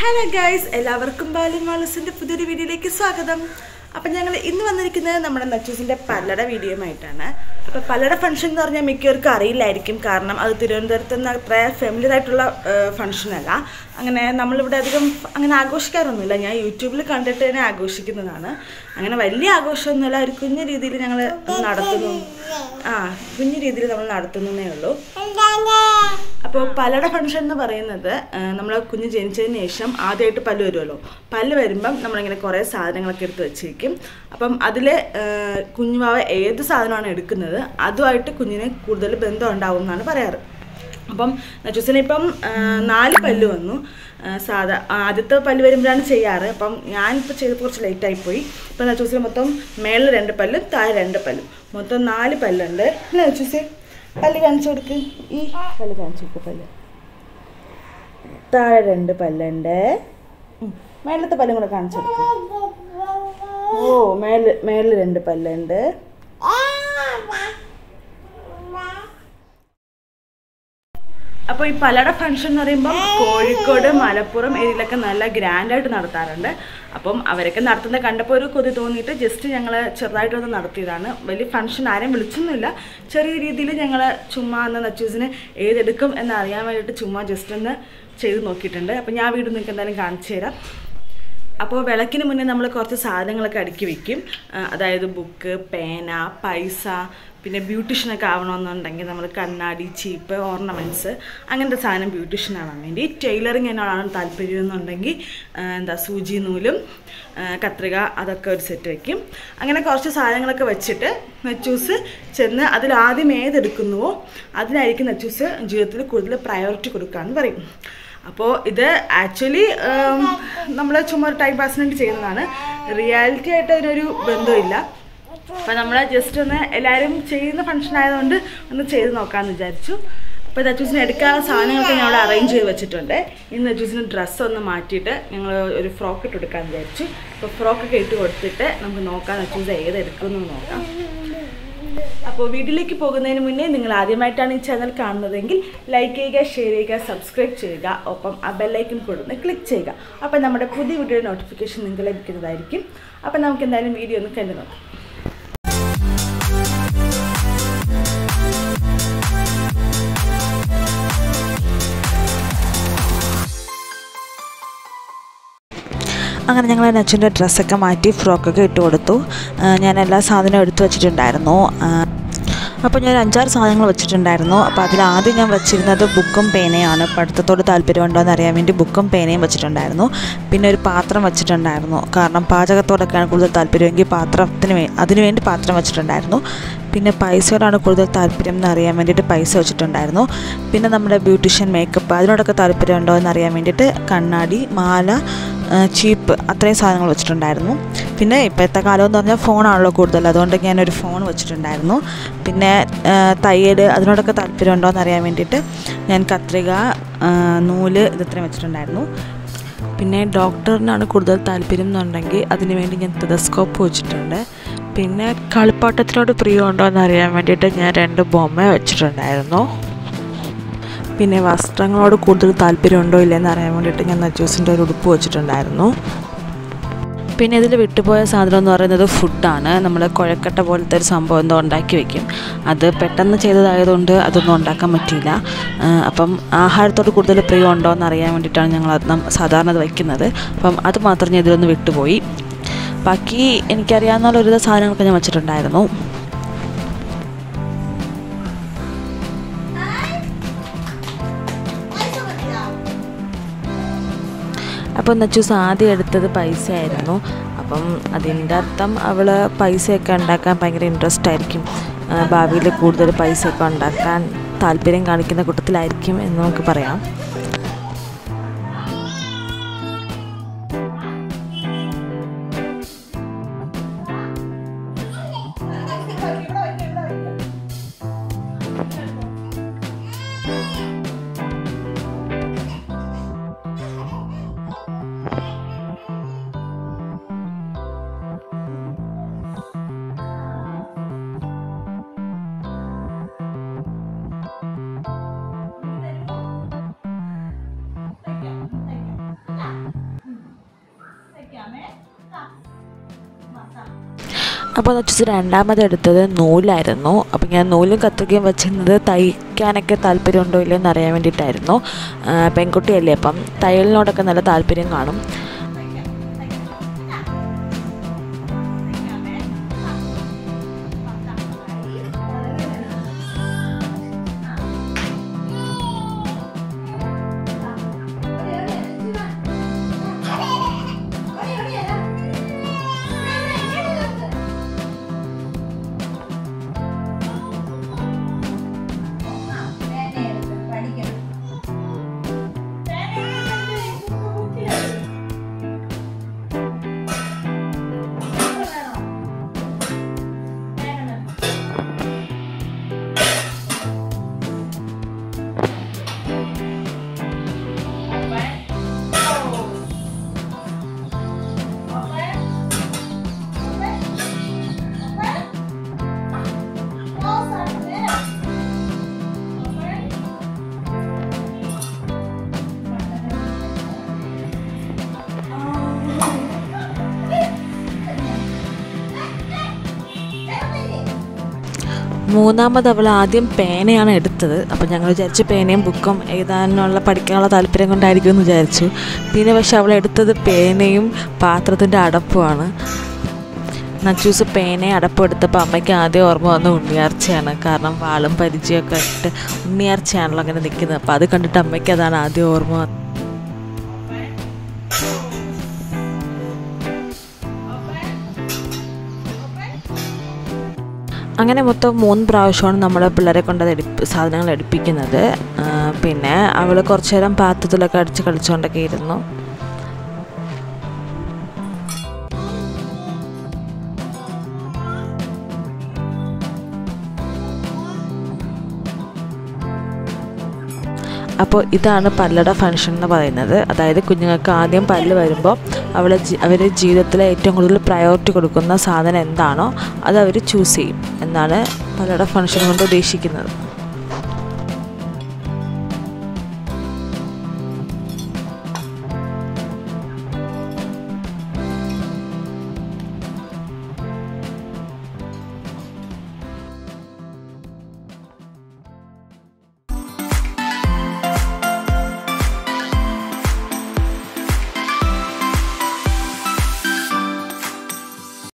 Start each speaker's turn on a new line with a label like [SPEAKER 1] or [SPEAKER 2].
[SPEAKER 1] Hello guys എല്ലാവർക്കും ബാലിൻ മാളസിൻ്റെ പുതിയൊരു വീഡിയോയിലേക്ക് സ്വാഗതം അപ്പം ഞങ്ങൾ ഇന്ന് വന്നിരിക്കുന്നത് നമ്മുടെ നച്ചൂസിൻ്റെ പല്ലട വീഡിയോയുമായിട്ടാണ് അപ്പോൾ പല്ലട ഫംഗ്ഷൻ എന്ന് പറഞ്ഞാൽ മിക്കവർക്കും അറിയില്ലായിരിക്കും കാരണം അത് തിരുവനന്തപുരത്ത് നിന്ന് അത്ര ഫെമിലിയർ ആയിട്ടുള്ള ഫംഗ്ഷനല്ല അങ്ങനെ നമ്മളിവിടെ അധികം അങ്ങനെ ആഘോഷിക്കാറൊന്നുമില്ല ഞാൻ യൂട്യൂബിൽ കണ്ടിട്ട് തന്നെ ആഘോഷിക്കുന്നതാണ് അങ്ങനെ വലിയ ആഘോഷമൊന്നുമില്ല ഒരു കുഞ്ഞു രീതിയിൽ ഞങ്ങൾ നടത്തുന്നു ആ കുഞ്ഞു രീതിയിൽ നമ്മൾ നടത്തുന്നതേ ഉള്ളൂ അപ്പോൾ പല്ലട ഫംഗ്ഷൻ എന്ന് പറയുന്നത് നമ്മൾ കുഞ്ഞ് ജനിച്ചതിന് ശേഷം ആദ്യമായിട്ട് പല്ല് വരുമല്ലോ പല്ല് വരുമ്പം നമ്മളിങ്ങനെ കുറേ സാധനങ്ങളൊക്കെ എടുത്ത് വെച്ചിരിക്കും അപ്പം അതിൽ കുഞ്ഞുമാവ ഏത് സാധനമാണ് എടുക്കുന്നത് അതുമായിട്ട് കുഞ്ഞിന് കൂടുതൽ ബന്ധം ഉണ്ടാവും എന്നാണ് പറയാറ് അപ്പം നച്ചൂസിന് ഇപ്പം ആ, നാല് പല്ല് വന്നു ആ, സാധാ ആദ്യത്തെ പല്ല് വരുമ്പോഴാണ് ചെയ്യാറ് അപ്പം ഞാനിപ്പോൾ ചെയ്ത് കുറച്ച് ലേറ്റായി പോയി ഇപ്പം നച്ചൂസിന് മൊത്തം മേളിൽ രണ്ട് പല്ലും താഴെ രണ്ട് പല്ലും മൊത്തം നാല് പല്ലുണ്ട് അല്ലേ നച്ചൂസേ പല്ല് കാണിച്ചു കൊടുക്ക് ഈ പല്ല് കാണിച്ചു കൊടുക്ക് പല്ല് താഴെ രണ്ട് പല്ലുണ്ട് ഉം. മേളത്തെ പല്ലും കൂടെ കാണിച്ചു കൊടുക്ക് ഓ മേളിൽ മേളിൽ രണ്ട് പല്ലുണ്ട് അപ്പോൾ ഈ പലട ഫംഗ്ഷൻ എന്ന് പറയുമ്പോൾ കോഴിക്കോട് മലപ്പുറം ഏരിയയിലൊക്കെ നല്ല ഗ്രാൻഡായിട്ട് നടത്താറുണ്ട് അപ്പം അവരൊക്കെ നടത്തുന്നത് കണ്ടപ്പോൾ ഒരു കൊതി തോന്നിയിട്ട് ജസ്റ്റ് ഞങ്ങൾ ചെറുതായിട്ടൊന്ന് നടത്തിയതാണ് വലിയ ഫംഗ്ഷൻ ആരെയും വിളിച്ചൊന്നുമില്ല ചെറിയ രീതിയിൽ ഞങ്ങൾ ചുമ്മാ അന്ന് നച്ചൂസിന് ഏതെടുക്കും എന്ന് അറിയാൻ വേണ്ടിയിട്ട് ചുമ്മാ ജസ്റ്റ് ഒന്ന് ചെയ്ത് നോക്കിയിട്ടുണ്ട് അപ്പം ഞാൻ വീട് നിങ്ങൾക്ക് എന്തായാലും കാണിച്ചു തരാം അപ്പോൾ വിളക്കിന് മുന്നേ നമ്മൾ കുറച്ച് സാധനങ്ങളൊക്കെ അടുക്കി വെക്കും ആ, അതായത് ബുക്ക് പേന പൈസ പിന്നെ ബ്യൂട്ടീഷ്യനൊക്കെ ആവണമെന്നുണ്ടെങ്കിൽ നമ്മൾ കണ്ണാടി ചീപ്പ് ഓർണമെൻറ്റ്സ് അങ്ങനത്തെ സാധനം ബ്യൂട്ടീഷ്യൻ ആവാൻ വേണ്ടി ടൈലറിങ് എന്നോടാണ് താല്പര്യം എന്നുണ്ടെങ്കിൽ ആ, എന്താ സൂചി നൂലും ആ, കത്രിക അതൊക്കെ ഒരു സെറ്റ് വെക്കും അങ്ങനെ കുറച്ച് സാധനങ്ങളൊക്കെ വെച്ചിട്ട് നെച്ചൂസ് ചെന്ന് അതിൽ ആദ്യം ഏതെടുക്കുന്നുവോ അതിനായിരിക്കും നെച്ചൂസ് ജീവിതത്തിൽ കൂടുതൽ പ്രയോറിറ്റി കൊടുക്കാമെന്ന് പറയും അപ്പോൾ ഇത് ആക്ച്വലി നമ്മൾ ചുമ്മാ ഒരു ടൈം പാസിന് വേണ്ടി ചെയ്യുന്നതാണ് റിയാലിറ്റി ആയിട്ട് അതിനൊരു ബന്ധമില്ല അപ്പോൾ നമ്മൾ ജസ്റ്റ് ഒന്ന് എല്ലാവരും ചെയ്യുന്ന ഫംഗ്ഷൻ ആയതുകൊണ്ട് ഒന്ന് ചെയ്ത് നോക്കാമെന്ന് വിചാരിച്ചു അപ്പോൾ നച്ചൂസിന് എടുക്കാനുള്ള സാധനങ്ങളൊക്കെ ഞാൻ അവിടെ അറേഞ്ച് ചെയ്ത് വെച്ചിട്ടുണ്ട് ഇന്ന് നച്ചൂസിന് ഡ്രസ്സ് ഒന്ന് മാറ്റിയിട്ട് ഞങ്ങൾ ഒരു ഫ്രോക്ക് ഇട്ട് കൊടുക്കാമെന്ന് വിചാരിച്ചു അപ്പോൾ ഫ്രോക്കൊക്കെ ഇട്ട് കൊടുത്തിട്ട് നമുക്ക് നോക്കാം നച്ചൂസ് ഏത് എടുക്കുമെന്ന് നോക്കാം അപ്പോൾ വീട്ടിലേക്ക് പോകുന്നതിന് മുന്നേ നിങ്ങൾ ആദ്യമായിട്ടാണ് ഈ ചാനൽ കാണുന്നതെങ്കിൽ ലൈക്ക് ചെയ്യുക ഷെയർ ചെയ്യുക സബ്സ്ക്രൈബ് ചെയ്യുക ഒപ്പം ആ ബെല്ലൈക്കൻ കൊടുന്ന് ക്ലിക്ക് ചെയ്യുക അപ്പോൾ നമ്മുടെ പുതിയ വീഡിയോയുടെ നോട്ടിഫിക്കേഷൻ നിങ്ങൾക്ക് ലഭിക്കുന്നതായിരിക്കും അപ്പോൾ നമുക്ക് എന്തായാലും വീഡിയോ ഒന്ന് കണ്ടു നോക്കാം
[SPEAKER 2] അങ്ങനെ ഞങ്ങൾ നച്ചുൻ്റെ ഡ്രസ്സൊക്കെ മാറ്റി ഫ്രോക്കൊക്കെ ഇട്ട് കൊടുത്തു ആ, ഞാൻ എല്ലാ സാധനവും എടുത്തു വെച്ചിട്ടുണ്ടായിരുന്നു ആ, അപ്പോൾ ഞാൻ അഞ്ചാറ് സാധനങ്ങൾ വെച്ചിട്ടുണ്ടായിരുന്നു അപ്പോൾ അതിൽ ആദ്യം ഞാൻ വെച്ചിരുന്നത് ബുക്കും പേനയാണ് പഠിത്തത്തോട് താല്പര്യമുണ്ടോ എന്ന് അറിയാൻ വേണ്ടി ബുക്കും പേനയും വെച്ചിട്ടുണ്ടായിരുന്നു പിന്നെ ഒരു പാത്രം വെച്ചിട്ടുണ്ടായിരുന്നു കാരണം പാചകത്തോടൊക്കെയാണ് കൂടുതൽ താല്പര്യമെങ്കിൽ പാത്രത്തിന് വേ അതിനു വേണ്ടി പാത്രം വെച്ചിട്ടുണ്ടായിരുന്നു പിന്നെ പൈസയോടാണ് കൂടുതൽ താല്പര്യം എന്ന് അറിയാൻ വേണ്ടിയിട്ട് പൈസ വെച്ചിട്ടുണ്ടായിരുന്നു പിന്നെ നമ്മുടെ ബ്യൂട്ടീഷ്യൻ മേക്കപ്പ് അതിനോടൊക്കെ താല്പര്യമുണ്ടോ എന്ന് അറിയാൻ വേണ്ടിയിട്ട് കണ്ണാടി മാല ആ, ചീപ്പ് അത്രയും സാധനങ്ങൾ വെച്ചിട്ടുണ്ടായിരുന്നു പിന്നെ ഇപ്പോഴത്തെ കാലം എന്ന് പറഞ്ഞാൽ ഫോണാണല്ലോ കൂടുതൽ അതുകൊണ്ട് ഞാനൊരു ഫോൺ വെച്ചിട്ടുണ്ടായിരുന്നു പിന്നെ ആ, തയ്യൽ അതിനോടൊക്കെ താല്പര്യമുണ്ടോ എന്ന് അറിയാൻ വേണ്ടിയിട്ട് ഞാൻ കത്രിക ആ, നൂല് ഇതത്രയും വെച്ചിട്ടുണ്ടായിരുന്നു പിന്നെ ഡോക്ടറിനാണ് കൂടുതൽ താല്പര്യം എന്നുണ്ടെങ്കിൽ അതിന് വേണ്ടി ഞാൻ ടെലസ്കോപ്പ് വെച്ചിട്ടുണ്ട് പിന്നെ കളിപ്പാട്ടത്തിനോട് പ്രിയമുണ്ടോ എന്ന് അറിയാൻ വേണ്ടിയിട്ട് ഞാൻ രണ്ട് ബൊമ്മ വെച്ചിട്ടുണ്ടായിരുന്നു പിന്നെ വസ്ത്രങ്ങളോട് കൂടുതൽ താല്പര്യമുണ്ടോ ഇല്ലെന്ന് അറിയാൻ വേണ്ടിയിട്ട് ഞാൻ നജൂസിൻ്റെ ഒരു ഉടുപ്പ് വെച്ചിട്ടുണ്ടായിരുന്നു പിന്നെ ഇതിൽ വിട്ടുപോയ സാധനം എന്ന് പറയുന്നത് ഫുഡാണ് നമ്മൾ കുഴക്കട്ട പോലത്തെ ഒരു സംഭവം എന്തോ ഉണ്ടാക്കി വെക്കും അത് പെട്ടെന്ന് ചെയ്തതായതുകൊണ്ട് അതൊന്നും ഉണ്ടാക്കാൻ പറ്റിയില്ല ആ, അപ്പം ആഹാരത്തോട് കൂടുതൽ പ്രിയമുണ്ടോ എന്ന് അറിയാൻ വേണ്ടിയിട്ടാണ് ഞങ്ങൾ അത് നം- സാധാരണ അത് വയ്ക്കുന്നത് അപ്പം അത് മാത്രം ഞാൻ ഇതിലൊന്ന് വിട്ടുപോയി ബാക്കി എനിക്കറിയാവുന്ന ഒരുവിധ സാധനങ്ങളൊക്കെ ഞാൻ വെച്ചിട്ടുണ്ടായിരുന്നു അപ്പോൾ നച്ചൂസ് ആദ്യം എടുത്തത് പൈസ ആയിരുന്നു അപ്പം അതിൻ്റെ അർത്ഥം അവൾ പൈസയൊക്കെ ഉണ്ടാക്കാൻ ഭയങ്കര ഇൻട്രസ്റ്റ് ആയിരിക്കും ആ, ഭാവിയിൽ കൂടുതൽ പൈസയൊക്കെ ഉണ്ടാക്കാൻ താല്പര്യം കാണിക്കുന്ന കൂട്ടത്തിലായിരിക്കും എന്ന് നമുക്ക് പറയാം അപ്പോൾ എന്ന് വെച്ചാൽ രണ്ടാമത് എടുത്തത് നൂലായിരുന്നു അപ്പോൾ ഞാൻ നൂലും കത്രികയും വെച്ചിരുന്നത് തയ്ക്കാനൊക്കെ താല്പര്യമുണ്ടോ ഇല്ലയോ എന്ന് അറിയാൻ വേണ്ടിയിട്ടായിരുന്നു ആ, പെൺകുട്ടിയല്ലേ അപ്പം തയ്യലിനോടൊക്കെ നല്ല താല്പര്യം കാണും മൂന്നാമത് അവൾ ആദ്യം പേനയാണ് എടുത്തത് അപ്പോൾ ഞങ്ങൾ വിചാരിച്ചു പേനയും ബുക്കും എഴുതാനുള്ള പഠിക്കാനുള്ള താല്പര്യം കൊണ്ടായിരിക്കും എന്ന് വിചാരിച്ചു പിന്നെ പക്ഷെ അവൾ എടുത്തത് പേനയും പാത്രത്തിൻ്റെ അടപ്പുമാണ് നച്ചൂസ് പേനയും അടപ്പും എടുത്തപ്പോൾ അമ്മയ്ക്ക് ആദ്യം ഓർമ്മ വന്ന ഉണ്ണിയാർച്ചയാണ് കാരണം വാളും പരിചയമൊക്കെ ഇട്ട് ഉണ്ണിയാർച്ചയാണല്ലോ അങ്ങനെ നിൽക്കുന്നത് അപ്പോൾ അത് കണ്ടിട്ട് അമ്മയ്ക്ക് അതാണ് ആദ്യം ഓർമ്മ വന്നത് അങ്ങനെ മൊത്തം മൂന്ന് പ്രാവശ്യമാണ് നമ്മൾ പിള്ളേരെ കൊണ്ട് അത് എടുപ്പ് സാധനങ്ങൾ എടുപ്പിക്കുന്നത് ആ, പിന്നെ അവൾ കുറച്ചു നേരം പാത്രത്തിലൊക്കെ അടിച്ച് കളിച്ചുകൊണ്ടൊക്കെ ഇരുന്നു അപ്പോൾ ഇതാണ് പല്ലട ഫംഗ്ഷൻ എന്ന് പറയുന്നത് അതായത് കുഞ്ഞുങ്ങൾക്ക് ആദ്യം പല്ല് വരുമ്പോൾ അവൾ അവർ ജീവിതത്തിലെ ഏറ്റവും കൂടുതൽ പ്രയോറിറ്റി കൊടുക്കുന്ന സാധനം എന്താണോ അത് അവർ ചൂസ് ചെയ്യും എന്നാണ് പല്ലട ഫംഗ്ഷൻ കൊണ്ട് ഉദ്ദേശിക്കുന്നത്